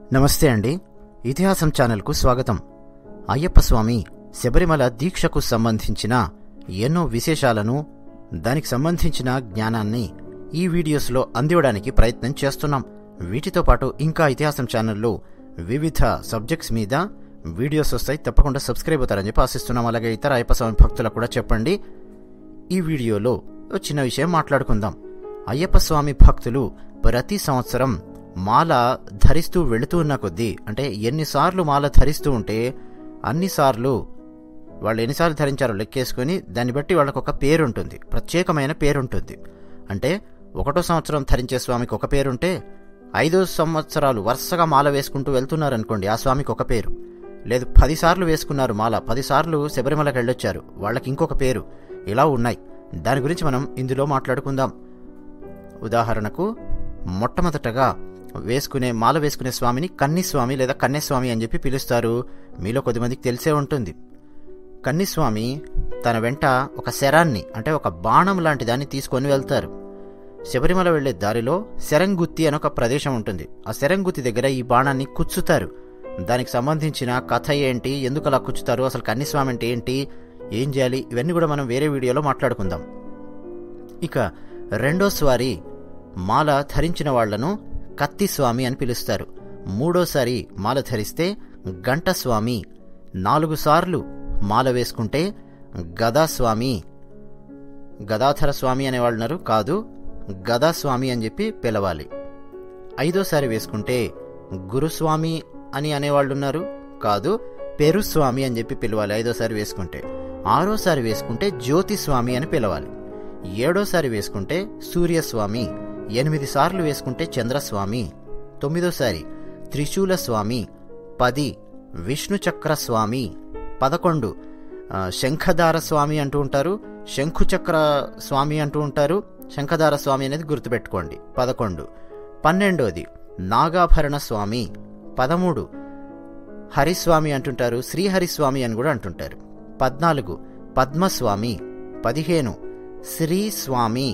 నమస్తే అండి ఇతిహాసం ఛానల్కు స్వాగతం అయ్యప్ప స్వామి శబరిమల దీక్షకు సంబంధించిన ఎన్నో విశేషాలను దానికి సంబంధించిన జ్ఞానాన్ని ఈ వీడియోస్లో అందివ్వడానికి ప్రయత్నం చేస్తున్నాం వీటితో పాటు ఇంకా ఇతిహాసం ఛానల్లో వివిధ సబ్జెక్ట్స్ మీద వీడియోస్ వస్తాయి తప్పకుండా సబ్స్క్రైబ్ అవుతారని చెప్పి ఆశిస్తున్నాం అలాగే ఇతర అయ్యప్ప స్వామి భక్తులకు కూడా చెప్పండి ఈ వీడియోలో ఓ చిన్న విషయం మాట్లాడుకుందాం అయ్యప్ప స్వామి భక్తులు ప్రతి సంవత్సరం మాల ధరిస్తూ వెళుతూ ఉన్న కొద్దీ అంటే ఎన్నిసార్లు మాల ధరిస్తూ ఉంటే అన్నిసార్లు వాళ్ళు ఎన్నిసార్లు ధరించారో లెక్కేసుకొని దాన్ని బట్టి వాళ్ళకు ఒక పేరు ఉంటుంది ప్రత్యేకమైన పేరు ఉంటుంది అంటే ఒకటో సంవత్సరం ధరించే స్వామికి ఒక పేరుంటే ఐదో సంవత్సరాలు వరుసగా మాల వేసుకుంటూ వెళ్తున్నారనుకోండి ఆ స్వామికి ఒక పేరు లేదు పదిసార్లు వేసుకున్నారు మాల పదిసార్లు శబరిమలకి వెళ్ళొచ్చారు వాళ్ళకి ఇంకొక పేరు ఇలా ఉన్నాయి దాని గురించి మనం ఇందులో మాట్లాడుకుందాం ఉదాహరణకు మొట్టమొదటగా వేసుకునే మాల వేసుకునే స్వామిని కన్నిస్వామి లేదా కన్యస్వామి అని చెప్పి పిలుస్తారు మీలో కొద్దిమందికి తెలిసే ఉంటుంది కన్నిస్వామి తన వెంట ఒక శరాన్ని అంటే ఒక బాణం లాంటి దాన్ని తీసుకొని వెళ్తారు శబరిమల వెళ్లే దారిలో శరంగుత్తి అని ఒక ప్రదేశం ఉంటుంది ఆ శరంగుత్తి దగ్గర ఈ బాణాన్ని కుచ్చుతారు దానికి సంబంధించిన కథ ఏంటి ఎందుకు అలా కుచ్చుతారు అసలు కన్నిస్వామి అంటే ఏంటి ఏం చేయాలి ఇవన్నీ కూడా మనం వేరే వీడియోలో మాట్లాడుకుందాం ఇక రెండోసారి మాల ధరించిన వాళ్లను కత్తిస్వామి అని పిలుస్తారు మూడోసారి మాల ధరిస్తే గంటస్వామి నాలుగు సార్లు మాల వేసుకుంటే గదాస్వామి గదాధర స్వామి అనేవాళ్ళున్నారు కాదు గదాస్వామి అని చెప్పి పిలవాలి ఐదోసారి వేసుకుంటే గురుస్వామి అని అనేవాళ్ళున్నారు కాదు పెరుస్వామి అని చెప్పి పిలవాలి ఐదోసారి వేసుకుంటే ఆరోసారి వేసుకుంటే జ్యోతిస్వామి అని పిలవాలి ఏడోసారి వేసుకుంటే సూర్యస్వామి ఎనిమిది సార్లు వేసుకుంటే చంద్రస్వామి తొమ్మిదోసారి త్రిశూల స్వామి పది విష్ణుచక్ర స్వామి పదకొండు ఆ, శంఖదార స్వామి అంటూ ఉంటారు శంఖుచక్ర స్వామి అంటూ ఉంటారు శంఖదార స్వామి అనేది గుర్తుపెట్టుకోండి పదకొండు పన్నెండోది నాగాభరణ స్వామి పదమూడు హరిస్వామి అంటుంటారు శ్రీహరిస్వామి అని కూడా అంటుంటారు పద్నాలుగు పద్మస్వామి పదిహేను శ్రీస్వామి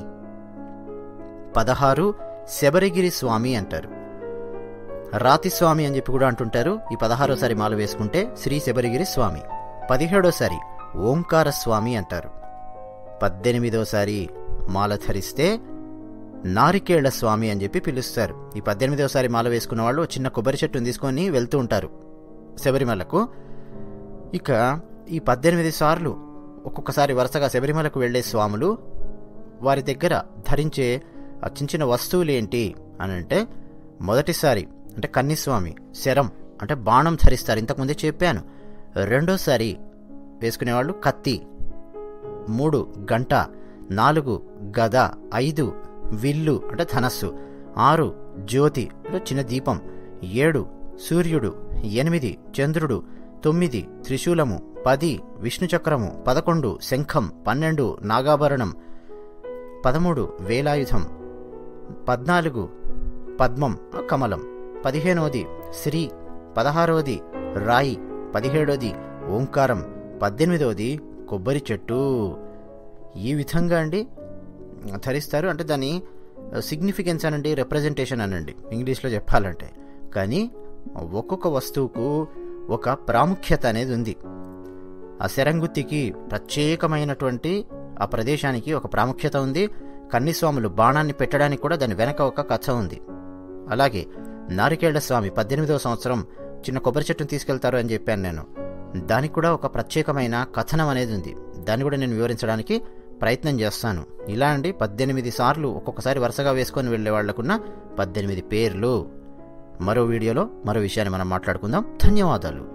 పదహారు శబరిగిరి స్వామి అంటారు రాతిస్వామి అని చెప్పి కూడా అంటుంటారు ఈ పదహారోసారి మాల వేసుకుంటే శ్రీ శబరిగిరి స్వామి పదిహేడోసారి ఓంకార స్వామి అంటారు పద్దెనిమిదోసారి మాల ధరిస్తే నారికేళ్ల స్వామి అని చెప్పి పిలుస్తారు ఈ పద్దెనిమిదోసారి మాల వేసుకున్న వాళ్ళు ఓ చిన్న కొబ్బరి చెట్టును తీసుకొని వెళ్తూ ఉంటారు శబరిమలకు ఇక ఈ పద్దెనిమిది సార్లు ఒక్కొక్కసారి వరుసగా శబరిమలకు వెళ్లే స్వాములు వారి దగ్గర ధరించే ఆ చిన్న చిన్న వస్తువులు ఏంటి అని అంటే మొదటిసారి అంటే కన్నిస్వామి శరం అంటే బాణం ధరిస్తారు ఇంతకుముందే చెప్పాను రెండోసారి వేసుకునేవాళ్ళు కత్తి మూడు గంట నాలుగు గద ఐదు విల్లు అంటే ధనస్సు ఆరు జ్యోతి అంటే చిన్న దీపం ఏడు సూర్యుడు ఎనిమిది చంద్రుడు తొమ్మిది త్రిశూలము పది విష్ణుచక్రము పదకొండు శంఖం పన్నెండు నాగాభరణం పదమూడు వేలాయుధం పద్నాలుగు పద్మం కమలం పదిహేనోది శ్రీ పదహారవది రాయి పదిహేడోది ఓంకారం పద్దెనిమిదవది కొబ్బరి చెట్టు ఈ విధంగా అండి ధరిస్తారు అంటే దాని సిగ్నిఫికెన్స్ అనండి రిప్రజెంటేషన్ అనండి ఇంగ్లీష్లో చెప్పాలంటే కానీ ఒక్కొక్క వస్తువుకు ఒక ప్రాముఖ్యత అనేది ఉంది ఆ శరంగుత్తికి ప్రత్యేకమైనటువంటి ఆ ప్రదేశానికి ఒక ప్రాముఖ్యత ఉంది కన్నిస్వాములు బాణాన్ని పెట్టడానికి కూడా దాని వెనక ఒక కథ ఉంది అలాగే నారికేళ్ల స్వామి పద్దెనిమిదవ సంవత్సరం చిన్న కొబ్బరి చెట్టును తీసుకెళ్తారు అని చెప్పాను నేను దానికి కూడా ఒక ప్రత్యేకమైన కథనం అనేది ఉంది దాన్ని కూడా నేను వివరించడానికి ప్రయత్నం చేస్తాను ఇలా అండి పద్దెనిమిది సార్లు ఒక్కొక్కసారి వరుసగా వేసుకొని వెళ్లే వాళ్లకున్న పద్దెనిమిది పేర్లు మరో వీడియోలో మరో విషయాన్ని మనం మాట్లాడుకుందాం ధన్యవాదాలు